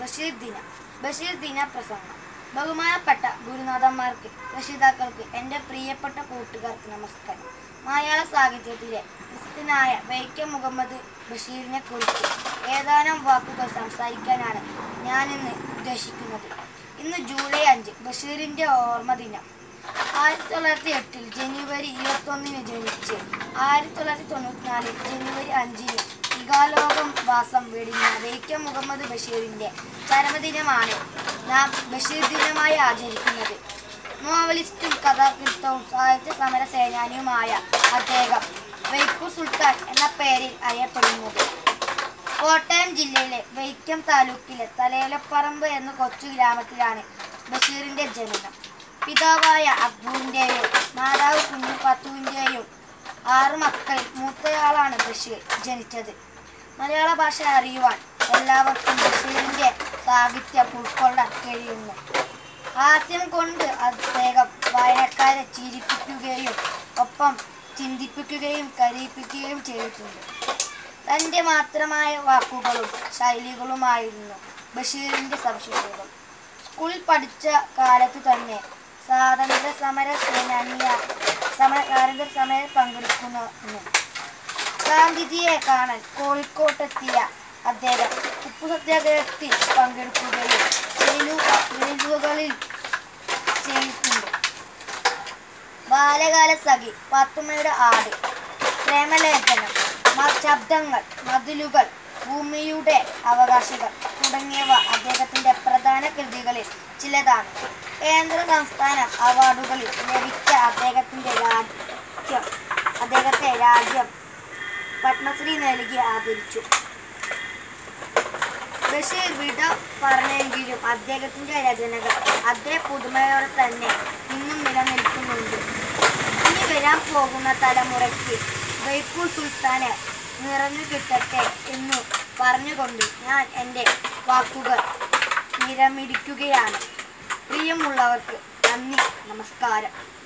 ബഷീർ ദിന ബഷീർ ദിന പ്രസംഗം ബഹുമാനപ്പെട്ട ഗുരുനാഥന്മാർക്ക് രക്ഷിതാക്കൾക്ക് എൻ്റെ പ്രിയപ്പെട്ട കൂട്ടുകാർക്ക് നമസ്കാരം മലയാള സാഹിത്യത്തിലെ പ്രസിദ്ധനായ വൈക്കം മുഹമ്മദ് ബഷീറിനെ കുറിച്ച് ഏതാനും വാക്കുകൾ സംസാരിക്കാനാണ് ഞാനിന്ന് ഉദ്ദേശിക്കുന്നത് ഇന്ന് ജൂലൈ അഞ്ച് ബഷീറിൻ്റെ ഓർമ്മ ദിനം ആയിരത്തി തൊള്ളായിരത്തി എട്ടിൽ ജനുവരി ഇരുപത്തൊന്നിന് ജനിച്ച് ആയിരത്തി തൊള്ളായിരത്തി തൊണ്ണൂറ്റിനാലിൽ ജനുവരി അഞ്ചിന് ഇകാലോകം വാസം വെടിഞ്ഞ വൈക്കം മുഹമ്മദ് ബഷീറിന്റെ ചരമദിനമാണ് നാം ബഷീർ ദിനമായി ആചരിക്കുന്നത് നോവലിസ്റ്റും കഥാകൃത്തവും സാഹിത്യ സമര സേനാനിയുമായ അദ്ദേഹം വൈക്കം സുൽത്താൻ എന്ന പേരിൽ അറിയപ്പെടുന്നത് കോട്ടയം ജില്ലയിലെ വൈക്കം താലൂക്കിലെ തലയിലപ്പറമ്പ് എന്ന കൊച്ചു ഗ്രാമത്തിലാണ് ബഷീറിന്റെ ജനനം പിതാവായ അക്ബറിന്റെയും മാതാവ് കുഞ്ഞു പത്തുവിന്റെയും ആറ് മക്കളിൽ മൂത്തയാളാണ് ബഷീർ ജനിച്ചത് മലയാള ഭാഷ അറിയുവാൻ എല്ലാവർക്കും ബഷീറിന്റെ സാഹിത്യം ഉൾക്കൊള്ളാൻ കഴിയുന്നു ഹാസ്യം കൊണ്ട് അദ്ദേഹം വായനക്കാരെ ചിരിപ്പിക്കുകയും ഒപ്പം ചിന്തിപ്പിക്കുകയും കരയിപ്പിക്കുകയും ചെയ്തിട്ടുണ്ട് തൻ്റെ മാത്രമായ വാക്കുകളും ശൈലികളുമായിരുന്നു ബഷീറിന്റെ സവിശേഷതകൾ സ്കൂളിൽ പഠിച്ച കാലത്ത് തന്നെ സ്വാതന്ത്ര്യ സമര സേനാനിയ സമര സ്വാതന്ത്ര്യ സമരം പങ്കെടുക്കുന്നു ഗാന്ധിജിയെ കാണാൻ കോഴിക്കോട്ടെത്തിയ അദ്ദേഹം ഉപ്പു സത്യാഗ്രഹത്തിൽ പങ്കെടുക്കുകയും ജയിലു- ജയിലുകളിൽ ചെയ്തിട്ടുണ്ട് ബാലകാല സഖി പാത്തുമ്മയുടെ ആട് പ്രേമലേഖനം മ- ശബ്ദങ്ങൾ മതിലുകൾ ഭൂമിയുടെ അവകാശികൾ തുടങ്ങിയവ അദ്ദേഹത്തിന്റെ പ്രധാന കൃതികളിൽ ചിലതാണ് കേന്ദ്ര സംസ്ഥാന അവാർഡുകളിൽ ലഭിച്ച അദ്ദേഹത്തിന്റെ രാജ്യം അദ്ദേഹത്തെ രാജ്യം പത്മശ്രീ നൽകി ആദരിച്ചു ബഷീർ വിട പറഞ്ഞെങ്കിലും അദ്ദേഹത്തിന്റെ രചനകൾ അതേ പുതുമയോടെ തന്നെ ഇന്നും നിലനിൽക്കുന്നുണ്ട് ഇനി വരാൻ പോകുന്ന തലമുറയ്ക്ക് ബൈപ്പൂർ സുൽത്താനെ നിറഞ്ഞു കിട്ടട്ടെ എന്നു പറഞ്ഞുകൊണ്ട് ഞാൻ എൻ്റെ വാക്കുകൾ നിരമിടിക്കുകയാണ് പ്രിയമുള്ളവർക്ക് നന്ദി നമസ്കാരം